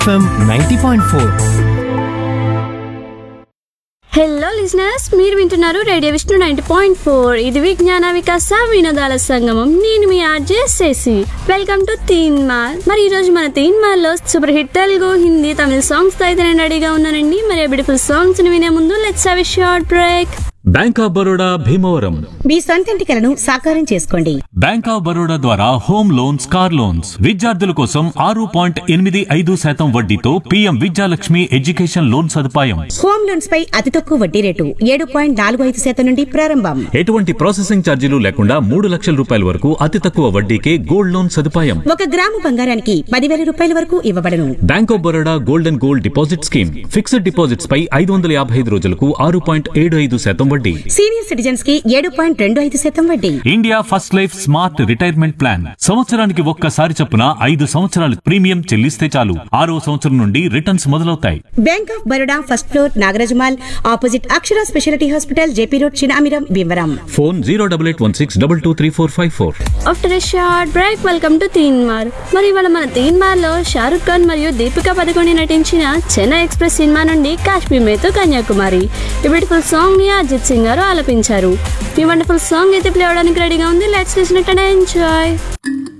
FM ninety point four hello listeners మీరు వింటున్నారు radio Vishnu ninety point four ఇది విజ్ఞాన వికాస వినోదాల సంగమం నేను మీ ఆర్జే చేసి వెల్కమ్ టు తీన్ మాల్ మరి ఈ రోజు మన తీన్ మాల్ లో super hit Telugu Hindi Tamil songs తో అయితే నేను రెడీగా ఉన్నానండి మరి బ్యూటిఫుల్ సాంగ్స్ ని వినే ముందు let's have short break Bank of Baroda Bhimavaram మీ సొంతింటి కలను సాకారం చేసుకోండి బ్యాంక్ ఆఫ్ బరోడా ద్వారా హోమ్ లోన్స్ కార్ లోన్స్ విద్యార్థుల కోసం ఆరు పాయింట్ ఎనిమిది ఐదు శాతం వడ్డీతో పీఎం విద్యాలక్ష్మి ఎడ్యుకేషన్ లోన్ సదుపాయం హోమ్ లోన్స్ పై అతి తక్కువ వడ్డీ రేటు ఏడు పాయింట్ నాలుగు ఐదు శాతం నుండి ప్రారంభం ఎటువంటి ప్రాసెసింగ్ ఛార్జీలు లేకుండా మూడు లక్షల రూపాయల వరకు అతి తక్కువ వడ్డీకే గోల్డ్ లోన్ సదుపాయం ఒక గ్రాము బంగారానికి పదివేల రూపాయల వరకు ఇవ్వబడను Bank of Baroda gold and gold deposit scheme fixed deposits పై ఐదు వందల యాభై ఐదు రోజులకు ఆరు పాయింట్ ఏడు ఐదు శాతం వడ్డీ సీనియర్ సిటిజన్స్ కి ఏడు పాయింట్ రెండు ఐదు శాతం వడ్డీ India First Life smart retirement plan సంవత్సరానికి ఒక్కసారి చొప్పున ఐదు సంవత్సరాలు ప్రీమియం చెల్లిస్తే చాలు ఆరో సంవత్సరం నుండి రిటర్న్స్ మొదలవుతాయి Bank of Baroda first floor Nagaraj mall opposite Akshara speciality hospital JP road Chinamiram Bhimavaram phone zero double eight one six double two three four five four after a short break welcome to Teen Maar మరి ఇవాళ మన తీన్ మార్ లో షారుఖ్ ఖాన్ మరియు దీపికా పదుకొని నటించిన చెన్నై ఎక్స్ప్రెస్ సినిమా నుండి కాశ్మీర్ మేతో కన్యాకుమారి ఈ బ్యూటిఫుల్ సాంగ్ ని అజిత్ సింగ్ గారు ఆలపించారు ఈ వండర్ఫుల్ సాంగ్ అయితే ప్లే అవడానికి రెడీగా ఉంది let's listen it and enjoy